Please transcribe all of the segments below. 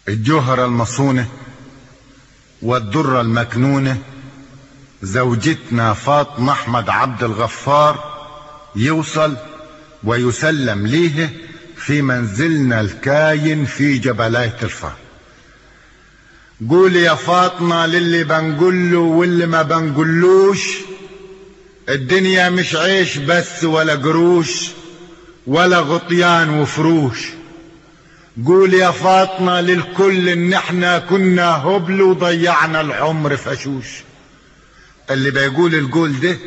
الجوهرة المصونة والدرة المكنونة زوجتنا فاطمة أحمد عبد الغفار يوصل ويسلم ليه في منزلنا الكاين في جبلاية الفار قولي يا فاطمة للي بنقوله واللي ما بنقولوش الدنيا مش عيش بس ولا قروش ولا غطيان وفروش قول يا فاطمة للكل ان احنا كنا هبل وضيعنا العمر فشوش اللي بيقول القول ده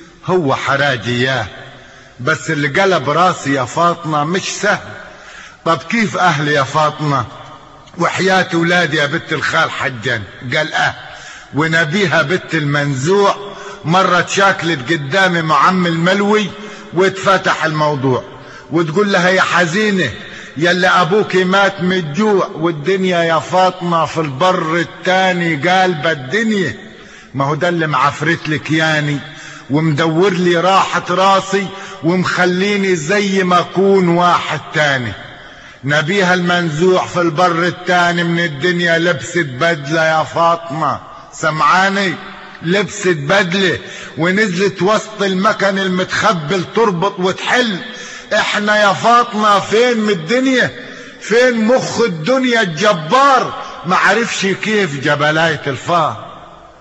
هو حراجي اياه بس اللي قلب راسي يا فاطمة مش سهل طب كيف اهلي يا فاطمة وحياة ولادي يا بنت الخال حجا قال اه ونبيها بنت المنزوع مرة شاكلت قدامي مع عم الملوي واتفتح الموضوع وتقول لها يا حزينة يلي ابوك مات من الجوع والدنيا يا فاطمة في البر التاني قالبة الدنيا ما هو ده اللي معفرت لك ياني ومدور لي راحة راسي ومخليني زي ما اكون واحد تاني نبيها المنزوع في البر التاني من الدنيا لبست بدلة يا فاطمة سمعاني لبست بدلة ونزلت وسط المكن المتخبل تربط وتحل احنا يا فاطمة فين من الدنيا فين مخ الدنيا الجبار ما عرفش كيف جبلاية الفار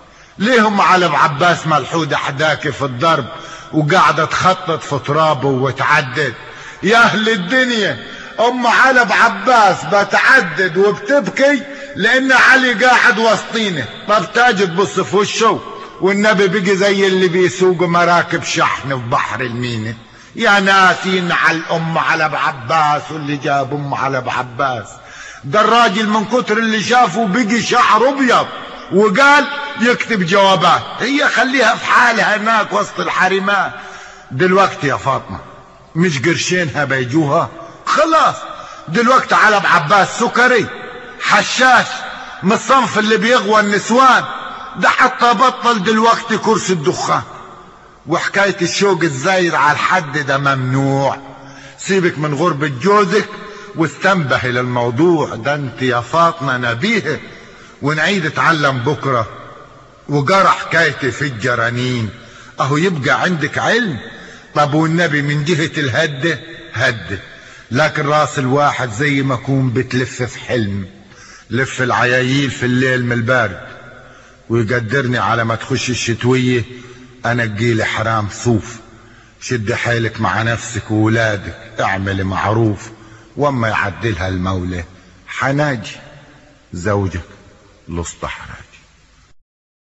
ليهم على عباس ملحود حداكي في الضرب وقاعدة تخطط في ترابه وتعدد يا اهل الدنيا ام علب عباس بتعدد وبتبكي لان علي قاعد وسطينا طب تاجي تبص في وشه والنبي بيجي زي اللي بيسوقوا مراكب شحن في بحر المينا يا ناسين على الام علب عباس واللي جاب ام علب عباس ده الراجل من كتر اللي شافه بيجي شعر ابيض وقال يكتب جوابات هي خليها في حالها هناك وسط الحريمات دلوقتي يا فاطمه مش قرشينها بيجوها خلاص دلوقتي علب عباس سكري حشاش من الصنف اللي بيغوى النسوان ده حتى بطل دلوقتي كرسي الدخان وحكاية الشوق الزاير على الحد ده ممنوع سيبك من غربة جوزك واستنبهي للموضوع ده انت يا فاطمة نبيهة ونعيد اتعلم بكرة وجرى حكايتي في الجرانين اهو يبقى عندك علم طب والنبي من جهة الهدة هدة لكن راس الواحد زي ما اكون بتلف في حلم لف العياييل في الليل من البارد ويقدرني على ما تخش الشتوية انا تجيلي حرام صوف شد حيلك مع نفسك وولادك اعملي معروف واما يعدلها المولى حناجي زوجك لصط حراج